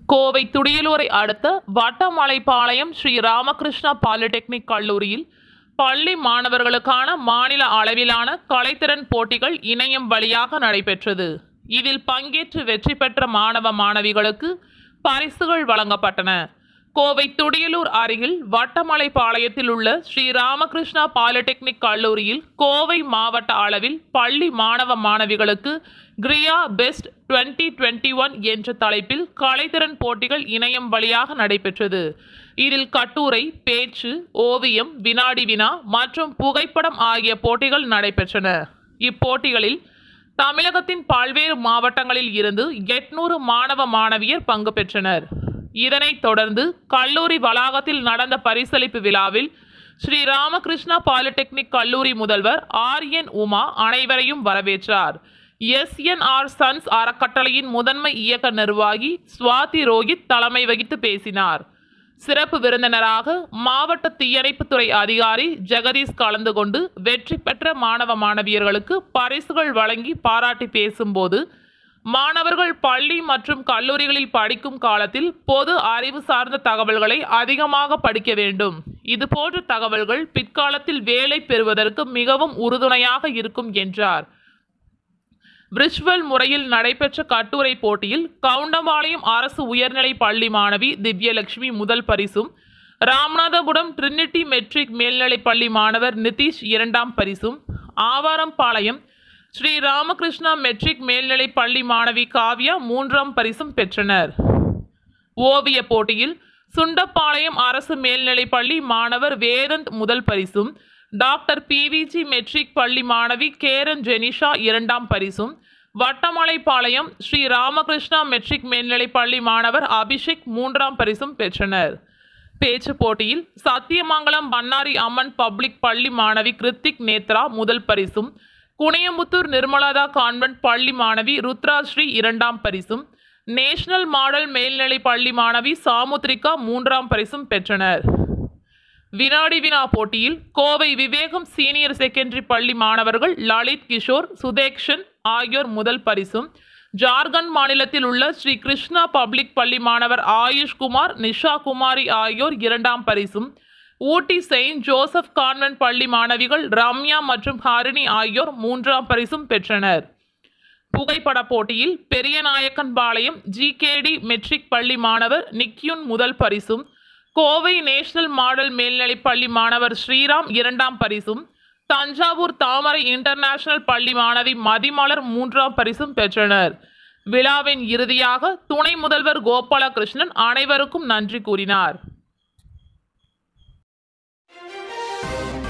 கோவை துடியலூரை அடுத்த வட்டமலைப்பாளையம் ஸ்ரீ ராமகிருஷ்ணா பாலிடெக்னிக் கல்லூரியில் பள்ளி மாணவர்களுக்கான மாநில அளவிலான கலைத்திறன் போட்டிகள் இணையம் வழியாக நடைபெற்றது இதில் பங்கேற்று வெற்றி பெற்ற மாணவ மாணவிகளுக்கு பரிசுகள் வழங்கப்பட்டன கோவை துடியலூர் அருகில் வட்டமலைப்பாளையத்தில் உள்ள ஸ்ரீ ராமகிருஷ்ணா பாலிடெக்னிக் கல்லூரியில் கோவை மாவட்ட அளவில் பள்ளி மாணவ மாணவிகளுக்கு கிரியா பெஸ்ட் 2021 டுவெண்ட்டி ஒன் என்ற தலைப்பில் கலைத்திறன் போட்டிகள் இணையம் வழியாக நடைபெற்றது இதில் கட்டுரை பேச்சு ஓவியம் வினாடி வினா மற்றும் புகைப்படம் ஆகிய போட்டிகள் நடைபெற்றன இப்போட்டிகளில் தமிழகத்தின் பல்வேறு மாவட்டங்களில் இருந்து எட்நூறு மாணவ மாணவியர் பங்கு பெற்றனர் இதனைத் தொடர்ந்து கல்லூரி வளாகத்தில் நடந்த பரிசளிப்பு விழாவில் ஸ்ரீ ராமகிருஷ்ணா பாலிடெக்னிக் கல்லூரி முதல்வர் ஆர் என் உமா அனைவரையும் வரவேற்றார் எஸ்என்ஆர் சன்ஸ் அறக்கட்டளையின் முதன்மை இயக்க நிர்வாகி சுவாதி ரோஹித் தலைமை வகித்து பேசினார் சிறப்பு விருந்தினராக மாவட்ட தீயணைப்புத்துறை அதிகாரி ஜெகதீஷ் கலந்து கொண்டு வெற்றி பெற்ற மாணவ மாணவியர்களுக்கு பரிசுகள் வழங்கி பாராட்டி பேசும்போது மாணவர்கள் பள்ளி மற்றும் கல்லூரிகளில் படிக்கும் காலத்தில் பொது அறிவு சார்ந்த தகவல்களை அதிகமாக படிக்க வேண்டும் இதுபோன்ற தகவல்கள் பிற்காலத்தில் வேலை பெறுவதற்கு மிகவும் உறுதுணையாக இருக்கும் என்றார் விர்ச்சுவல் முறையில் நடைபெற்ற கட்டுரை போட்டியில் கவுண்டம்பாளையம் அரசு உயர்நிலைப் பள்ளி மாணவி திவ்யலட்சுமி முதல் பரிசும் ராமநாதபுரம் ட்ரினிட்டி மெட்ரிக் மேல்நிலைப் பள்ளி மாணவர் நிதிஷ் இரண்டாம் பரிசும் ஆவாரம்பாளையம் ஸ்ரீ ராமகிருஷ்ணா மெட்ரிக் மேல்நிலைப் பள்ளி மாணவி காவ்யா மூன்றாம் பரிசும் பெற்றனர் ஓவிய போட்டியில் சுண்டப்பாளையம் அரசு மேல்நிலைப் பள்ளி மாணவர் வேதந்த் முதல் பரிசும் டாக்டர் பிவிஜி மெட்ரிக் பள்ளி மாணவி கேரன் ஜெனிஷா இரண்டாம் பரிசும் வட்டமலைப்பாளையம் ஸ்ரீ ராமகிருஷ்ணா மெட்ரிக் மேல்நிலைப் பள்ளி மாணவர் அபிஷேக் மூன்றாம் பரிசும் பெற்றனர் பேச்சு போட்டியில் சத்தியமங்கலம் பன்னாரி அம்மன் பப்ளிக் பள்ளி மாணவி கிருத்திக் நேத்ரா முதல் பரிசும் குனியமுத்தூர் நிர்மலதா கான்வென்ட் பள்ளி மாணவி ருத்ராஸ்ரீ இரண்டாம் பரிசும் நேஷனல் மாடல் மேல்நிலைப் பள்ளி மாணவி சாமுத்ரிகா மூன்றாம் பரிசும் பெற்றனர் வினாடி வினா போட்டியில் கோவை விவேகம் சீனியர் செகண்டரி பள்ளி மாணவர்கள் லலித் கிஷோர் சுதேக்ஷன் ஆகியோர் முதல் பரிசும் ஜார்க்கண்ட் மாநிலத்தில் உள்ள ஸ்ரீ கிருஷ்ணா பப்ளிக் பள்ளி மாணவர் ஆயுஷ் குமார் நிஷா குமாரி ஆகியோர் இரண்டாம் பரிசும் ஊட்டி செயின்ட் ஜோசப் கான்வென்ட் பள்ளி மாணவிகள் ரம்யா மற்றும் ஹரிணி ஆகியோர் மூன்றாம் பரிசும் பெற்றனர் புகைப்பட போட்டியில் பெரியநாயக்கன்பாளையம் ஜிகேடி மெட்ரிக் பள்ளி மாணவர் நிக்யூன் முதல் பரிசும் கோவை நேஷனல் மாடல் மேல்நிலைப் பள்ளி மாணவர் ஸ்ரீராம் இரண்டாம் பரிசும் தஞ்சாவூர் தாமரை இன்டர்நேஷனல் பள்ளி மாணவி மதிமலர் மூன்றாம் பரிசும் பெற்றனர் விழாவின் இறுதியாக துணை முதல்வர் கோபாலகிருஷ்ணன் அனைவருக்கும் நன்றி கூறினார்